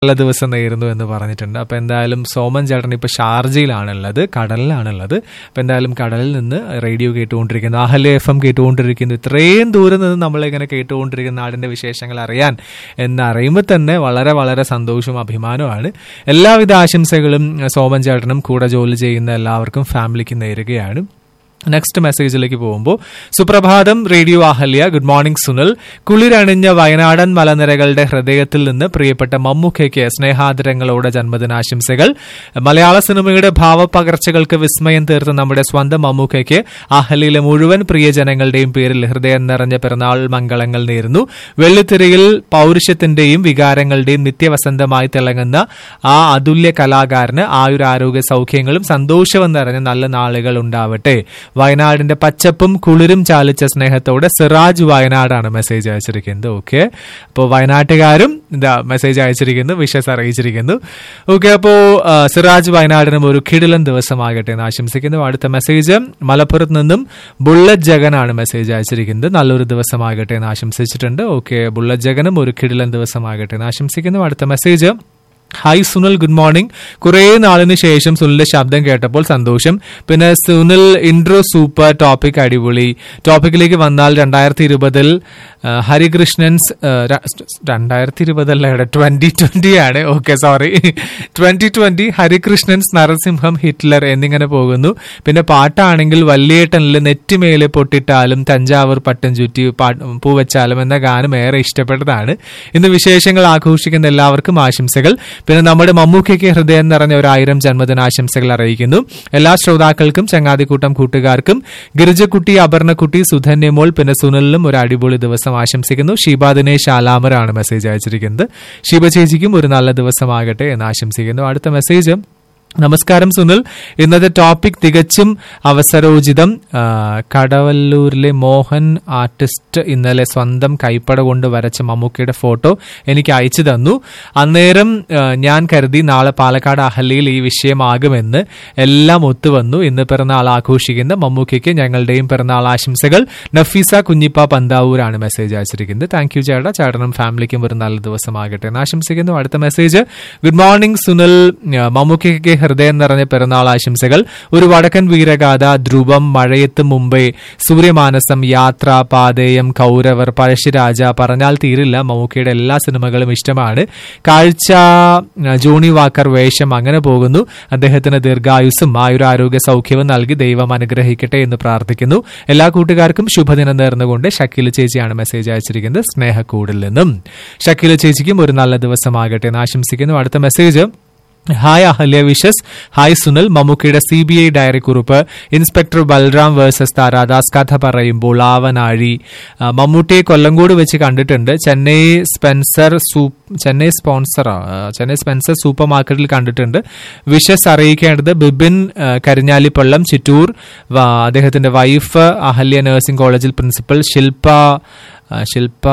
നല്ല ദിവസം നേരുന്നു എന്ന് പറഞ്ഞിട്ടുണ്ട് അപ്പൊ എന്തായാലും സോമൻ ചേട്ടൻ ഇപ്പൊ ഷാർജയിലാണുള്ളത് കടലിലാണുള്ളത് അപ്പൊ എന്തായാലും കടലിൽ നിന്ന് റേഡിയോ കേട്ടുകൊണ്ടിരിക്കുന്നു അഹല്യ എഫ് എം കേട്ടുകൊണ്ടിരിക്കുന്നു ഇത്രയും ദൂരം നിന്ന് നമ്മളിങ്ങനെ കേട്ടുകൊണ്ടിരിക്കുന്ന നാടിന്റെ വിശേഷങ്ങൾ അറിയാൻ എന്നറിയുമ്പോൾ തന്നെ വളരെ വളരെ സന്തോഷവും അഭിമാനവുമാണ് എല്ലാവിധ ആശംസകളും സോമൻ ചേട്ടനും കൂടെ ജോലി ചെയ്യുന്ന എല്ലാവർക്കും ഫാമിലിക്ക് നേരുകയാണ് നെക്സ്റ്റ് മെസ്സേജിലേക്ക് പോകുമ്പോൾ സുപ്രഭാതം radio Ahalya good morning Sunil കുളിരണിഞ്ഞ വയനാടൻ മലനിരകളുടെ ഹൃദയത്തിൽ നിന്ന് പ്രിയപ്പെട്ട മമ്മൂക്കയ്ക്ക് സ്നേഹാദരങ്ങളോടെ ജന്മദിനാശംസകൾ മലയാള സിനിമയുടെ ഭാവപകർച്ചകൾക്ക് വിസ്മയം തീർത്ത നമ്മുടെ സ്വന്തം മമ്മൂക്കയ്ക്ക് ആഹല്യയിലെ മുഴുവൻ പ്രിയജനങ്ങളുടെയും പേരിൽ ഹൃദയം നിറഞ്ഞ പിറന്നാൾ മംഗളങ്ങൾ നേരുന്നു വെള്ളിത്തിരയിൽ പൗരുഷത്തിന്റെയും വികാരങ്ങളുടെയും നിത്യവസന്തമായി തിളങ്ങുന്ന ആ അതുല്യ കലാകാരന് ആയുരാരോഗ്യ സൗഖ്യങ്ങളും സന്തോഷവും നിറഞ്ഞ നല്ല നാളുകൾ ഉണ്ടാവട്ടെ വയനാടിന്റെ പച്ചപ്പും കുളിരും ചാലിച്ച സ്നേഹത്തോടെ സിറാജ് വയനാടാണ് മെസ്സേജ് അയച്ചിരിക്കുന്നത് ഓക്കെ അപ്പോൾ വയനാട്ടുകാരും ഇതാ മെസ്സേജ് അയച്ചിരിക്കുന്നു വിഷസ് അറിയിച്ചിരിക്കുന്നു ഓക്കെ അപ്പോൾ സിറാജ് വയനാടിനും ഒരു കിടിലൻ ദിവസമാകട്ടെ എന്ന് ആശംസിക്കുന്നു അടുത്ത മെസ്സേജ് മലപ്പുറത്ത് നിന്നും ബുള്ളറ്റ് ജഗനാണ് മെസ്സേജ് അയച്ചിരിക്കുന്നത് നല്ലൊരു ദിവസമാകട്ടെ എന്ന് ആശംസിച്ചിട്ടുണ്ട് ഓക്കെ ബുള്ളറ്റ് ജഗനും ഒരു കിടിലൻ ദിവസമാകട്ടെ എന്ന് ആശംസിക്കുന്നു അടുത്ത message hi Sunil good morning കുറേ നാളിന് ശേഷം സുനിലിന്റെ ശബ്ദം കേട്ടപ്പോൾ സന്തോഷം പിന്നെ സുനിൽ ഇൻട്രോ സൂപ്പർ ടോപ്പിക് അടിപൊളി ടോപ്പിക്കിലേക്ക് വന്നാൽ രണ്ടായിരത്തി ഇരുപതിൽ ഹരികൃഷ്ണൻസ് രണ്ടായിരത്തി ഇരുപതല്ല ഇവിടെ ട്വന്റി ട്വന്റി ആണ് okay sorry twenty twenty Harikrishnans Narasimham Hitler എന്നിങ്ങനെ പോകുന്നു പിന്നെ പാട്ടാണെങ്കിൽ വല്യേട്ടനിൽ നെറ്റിമേലെ പൊട്ടിട്ടാലും തഞ്ചാവൂർ പട്ടം ചുറ്റി പൂവച്ചാലും എന്ന ഗാനം ഏറെ ഇഷ്ടപ്പെട്ടതാണ് ഇന്ന് വിശേഷങ്ങൾ ആഘോഷിക്കുന്ന എല്ലാവർക്കും ആശംസകൾ പിന്നെ നമ്മുടെ മമ്മൂക്കയ്ക്ക് ഹൃദയം നിറഞ്ഞ ഒരായിരം ജന്മദിനാശംസകൾ അറിയിക്കുന്നു എല്ലാ ശ്രോതാക്കൾക്കും ചങ്ങാതിക്കൂട്ടം കൂട്ടുകാർക്കും ഗിരിജക്കുട്ടി അപർണക്കുട്ടി സുധന്യമോൾ പിന്നെ സുനിലിനും ഒരു അടിപൊളി ദിവസം ആശംസിക്കുന്നു ഷീബ ദിനേശ് ആലാമറാണ് മെസ്സേജ് അയച്ചിരിക്കുന്നത് ഷീബ ചേച്ചിക്കും ഒരു നല്ല ദിവസമാകട്ടെ എന്ന് ആശംസിക്കുന്നു അടുത്ത മെസ്സേജ് നമസ്കാരം സുനിൽ ഇന്നത്തെ ടോപ്പിക് തികച്ചും അവസരോചിതം കടവല്ലൂരിലെ മോഹൻ ആർട്ടിസ്റ്റ് ഇന്നലെ സ്വന്തം കൈപ്പട കൊണ്ട് വരച്ച മമ്മൂക്കയുടെ ഫോട്ടോ എനിക്ക് അയച്ചു തന്നു അന്നേരം ഞാൻ കരുതി നാളെ പാലക്കാട് അഹല്യയിൽ ഈ വിഷയമാകുമെന്ന് എല്ലാം ഒത്തുവന്നു ഇന്ന് പിറന്നാൾ ആഘോഷിക്കുന്ന മമ്മൂക്കയ്ക്ക് ഞങ്ങളുടെയും പിറന്നാൾ ആശംസകൾ നഫീസ കുഞ്ഞിപ്പ പന്താവൂരാണ് മെസ്സേജ് അയച്ചിരിക്കുന്നത് താങ്ക് യു ചേട്ടാ ചേട്ടനും ഫാമിലിക്കും ഒരു നല്ല ദിവസമാകട്ടെ എന്ന് ആശംസിക്കുന്നു അടുത്ത മെസ്സേജ് ഗുഡ് മോർണിംഗ് സുനിൽ മമ്മൂക്കയ്ക്ക് ഹൃദയം നിറഞ്ഞ പിറന്നാൾ ആശംസകൾ ഒരു വടക്കൻ വീരഗാഥ ധ്രുവം മഴയത്ത് മുംബൈ സൂര്യമാനസം യാത്ര പാതേയം കൗരവർ പഴശ്ശിരാജ പറഞ്ഞാൽ തീരില്ല മമ്മൂക്കയുടെ എല്ലാ സിനിമകളും ഇഷ്ടമാണ് കാഴ്ച ജോണി വാക്കർ വേഷം അങ്ങനെ പോകുന്നു അദ്ദേഹത്തിന് ദീർഘായുസും ആയുരാരോഗ്യ സൗഖ്യവും നൽകി ദൈവം അനുഗ്രഹിക്കട്ടെ എന്ന് പ്രാർത്ഥിക്കുന്നു എല്ലാ കൂട്ടുകാർക്കും ശുഭദിനം നേർന്നുകൊണ്ട് ഷക്കീല ചേച്ചിയാണ് മെസ്സേജ് അയച്ചിരിക്കുന്നത് സ്നേഹക്കൂടിൽ നിന്നും ഷക്കീല ചേച്ചിക്കും ഒരു നല്ല ദിവസമാകട്ടെ എന്ന് ആശംസിക്കുന്നു അടുത്ത message hi Ahalya wishes hi Sunil മമ്മൂക്കയുടെ സി ബി ഐ ഡയറി കുറിപ്പ് ഇൻസ്പെക്ടർ ബൽറാം വേഴ്സസ് താരാദാസ് കഥ പറയുമ്പോൾ ആവനാഴി മമ്മൂട്ടിയെ കൊല്ലങ്കോട് വെച്ച് കണ്ടിട്ടുണ്ട് ചെന്നൈ സ്പെൻസർ സൂപ്പ് ചെന്നൈ സ്പോൺസറാ ചെന്നൈ സ്പെൻസർ സൂപ്പർ മാർക്കറ്റിൽ കണ്ടിട്ടുണ്ട് വിഷസ് അറിയിക്കേണ്ടത് ബിബിൻ കരിഞ്ഞാലിപ്പള്ളം ചിറ്റൂർ അദ്ദേഹത്തിന്റെ വൈഫ് അഹല്യ നഴ്സിംഗ് കോളേജിൽ പ്രിൻസിപ്പൽ ശില്പ ശില്പ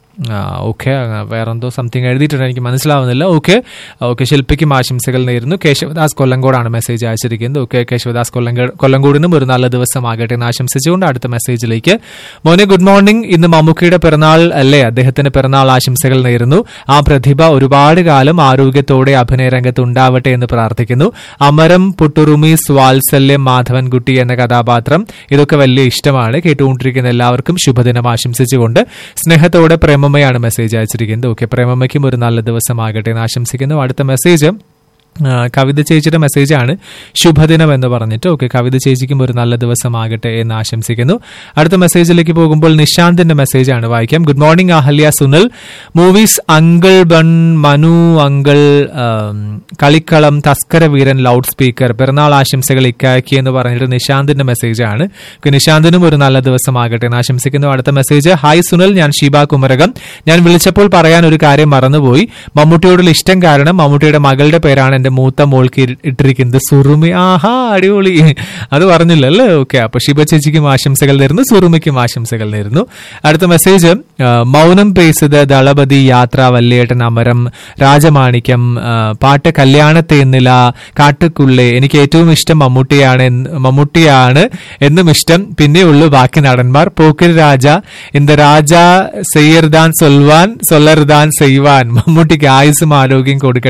ഓക്കെ വേറെന്തോ സംതിങ് എഴുതിയിട്ടുണ്ട് എനിക്ക് മനസ്സിലാവുന്നില്ല ഓക്കെ ഓക്കെ ശില്പിക്കും ആശംസകൾ നേരുന്നു കേശവദാസ് കൊല്ലങ്കോടാണ് മെസ്സേജ് അയച്ചിരിക്കുന്നത് ഓക്കെ കേശവദാസ് കൊല്ലങ്കോട് കൊല്ലങ്കോടിനും ഒരു നല്ല ദിവസമാകട്ടെ എന്ന് ആശംസിച്ചുകൊണ്ട് അടുത്ത മെസ്സേജിലേക്ക് മോനെ ഗുഡ് മോർണിംഗ് ഇന്ന് മമ്മൂക്കയുടെ പിറന്നാൾ അല്ലേ അദ്ദേഹത്തിന് പിറന്നാൾ ആശംസകൾ നേരുന്നു ആ പ്രതിഭ ഒരുപാട് കാലം ആരോഗ്യത്തോടെ അഭിനയ രംഗത്ത് ഉണ്ടാവട്ടെ എന്ന് പ്രാർത്ഥിക്കുന്നു അമരം പുട്ടുറുമീസ് വാത്സല്യം മാധവൻകുട്ടി എന്ന കഥാപാത്രം ഇതൊക്കെ വലിയ ഇഷ്ടമാണ് കേട്ടുകൊണ്ടിരിക്കുന്ന എല്ലാവർക്കും ശുഭദിനം ആശംസിച്ചുകൊണ്ട് സ്നേഹത്തോടെ പ്രേമമ്മയാണ് മെസ്സേജ് അയച്ചിരിക്കുന്നത് ഓക്കെ പ്രേമമ്മയ്ക്കും ഒരു നല്ല ദിവസമാകട്ടെ എന്ന് ആശംസിക്കുന്നു അടുത്ത മെസ്സേജ് കവിത ചേച്ചിയുടെ മെസ്സേജാണ് ശുഭദിനം എന്ന് പറഞ്ഞിട്ട് ഓക്കെ കവിത ചേച്ചിക്കും ഒരു നല്ല ദിവസമാകട്ടെ എന്ന് ആശംസിക്കുന്നു അടുത്ത മെസ്സേജിലേക്ക് പോകുമ്പോൾ നിശാന്തിന്റെ മെസ്സേജാണ് വായിക്കാം good morning Ahalya Sunil movies uncle bun Manu uncle Kalikkalam Thaskara Veeran loud speaker പിറന്നാൾ ആശംസകൾ ഇക്കാക്കി എന്ന് പറഞ്ഞിട്ട് നിശാന്തിന്റെ മെസ്സേജാണ് നിശാന്തിനും ഒരു നല്ല ദിവസമാകട്ടെ എന്ന് ആശംസിക്കുന്നു അടുത്ത മെസ്സേജ് ഹായ് സുനിൽ ഞാൻ ഷീബ കുമരകം ഞാൻ വിളിച്ചപ്പോൾ പറയാൻ ഒരു കാര്യം മറന്നുപോയി മമ്മൂട്ടിയോടുള്ള ഇഷ്ടം കാരണം മമ്മൂട്ടിയുടെ മകളുടെ പേരാണ് എന്റെ മൂത്ത മോൾക്ക് ഇ- ഇട്ടിരിക്കുന്നത് സുറുമി ആഹാ അടിപൊളി അത് പറഞ്ഞില്ല അല്ലേ ഓക്കെ അപ്പൊ ശിവ ചേച്ചിക്കും ആശംസകൾ നേരുന്നു സുറുമിക്കും ആശംസകൾ നേരുന്നു അടുത്ത മെസ്സേജ് ആ, മൗനം പേസത് ദളപതി യാത്ര വല്യേട്ടൻ അമരം രാജമാണിക്യം ആ, പാട്ട് കല്യാണത്തേന്നില കാട്ടുക്കുള്ളെ എനിക്ക് ഏറ്റവും ഇഷ്ടം മമ്മൂട്ടിയാണ് എന്ന്- മമ്മൂട്ടിയാണ് എന്നും ഇഷ്ടം പിന്നെ ഉള്ളു ബാക്കി നടന്മാർ പോക്കിരി രാജ இந்த ராஜா செய்யறதான் சொல்வான் சொல்லறதான் செய்வான் മമ്മൂട്ടിക്ക് ആയുസും ആരോഗ്യം കൊടുക്കട്ടെ